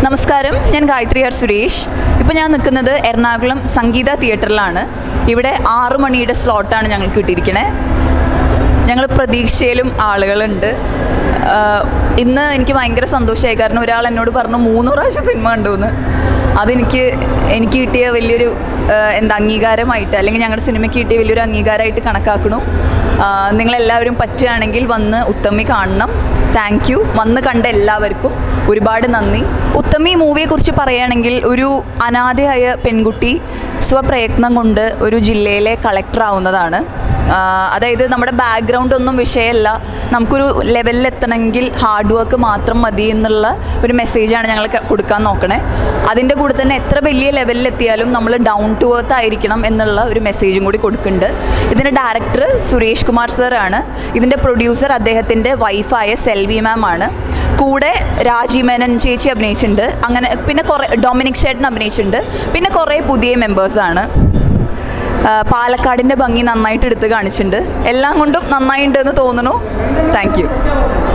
നമസ്കാരം ഞാൻ ഗായത്രി ആർ സുരേഷ് ഇപ്പോൾ ഞാൻ നിൽക്കുന്നത് എറണാകുളം സംഗീത തിയേറ്ററിലാണ് ഇവിടെ ആറു മണിയുടെ സ്ലോട്ടാണ് ഞങ്ങൾക്ക് കിട്ടിയിരിക്കണേ ഞങ്ങൾ പ്രതീക്ഷയിലും ആളുകളുണ്ട് ആഹ് ഇന്ന് എനിക്ക് ഭയങ്കര സന്തോഷമായി കാരണം ഒരാൾ എന്നോട് പറഞ്ഞു മൂന്ന് പ്രാവശ്യം സിനിമ കണ്ടുവെന്ന് അതെനിക്ക് എനിക്ക് കിട്ടിയ വലിയൊരു ആഹ് എന്താ അംഗീകാരമായിട്ട് അല്ലെങ്കിൽ ഞങ്ങളുടെ സിനിമയ്ക്ക് കിട്ടിയ വലിയൊരു അംഗീകാരമായിട്ട് കണക്കാക്കണു ആഹ് നിങ്ങളെല്ലാവരും പറ്റുകയാണെങ്കിൽ വന്ന് ഉത്തമി കാണണം താങ്ക് യു വന്ന് കണ്ട എല്ലാവർക്കും ഒരുപാട് നന്ദി ഉത്തമി മൂവിയെക്കുറിച്ച് പറയുകയാണെങ്കിൽ ഒരു അനാഥയായ പെൺകുട്ടി സ്വപ്രയത്നം കൊണ്ട് ഒരു ജില്ലയിലെ കളക്ടർ ആവുന്നതാണ് ആഹ് അതായത് നമ്മുടെ ബാക്ക്ഗ്രൗണ്ട് ഒന്നും വിഷയമല്ല നമുക്കൊരു ലെവലിൽ എത്തണമെങ്കിൽ ഹാർഡ് വർക്ക് മാത്രം മതി എന്നുള്ള ഒരു മെസ്സേജാണ് ഞങ്ങൾ ക- കൊടുക്കാൻ നോക്കണേ അതിൻ്റെ കൂടെ തന്നെ എത്ര വലിയ ലെവലിൽ എത്തിയാലും നമ്മൾ ഡൗൺ ടു എർത്ത് ആയിരിക്കണം എന്നുള്ള ഒരു മെസ്സേജും കൂടി കൊടുക്കുന്നുണ്ട് ഇതിൻ്റെ ഡയറക്ടർ സുരേഷ് കുമാർ സാറാണ് ഇതിൻ്റെ പ്രൊഡ്യൂസർ അദ്ദേഹത്തിൻ്റെ വൈഫായ സെൽവി മാം ആണ് കൂടെ രാജി മേനൻ ചേച്ചി അഭിനയിച്ചിട്ടുണ്ട് അങ്ങനെ പിന്നെ കുറേ ഡൊമിനിക് ചേട്ടൻ അഭിനയിച്ചിട്ടുണ്ട് പിന്നെ കുറേ പുതിയ മെമ്പേഴ്സാണ് പാലക്കാടിൻ്റെ ഭംഗി നന്നായിട്ട് എടുത്ത് കാണിച്ചിട്ടുണ്ട് എല്ലാം കൊണ്ടും നന്നായിട്ടുണ്ട് എന്ന് തോന്നുന്നു താങ്ക് യു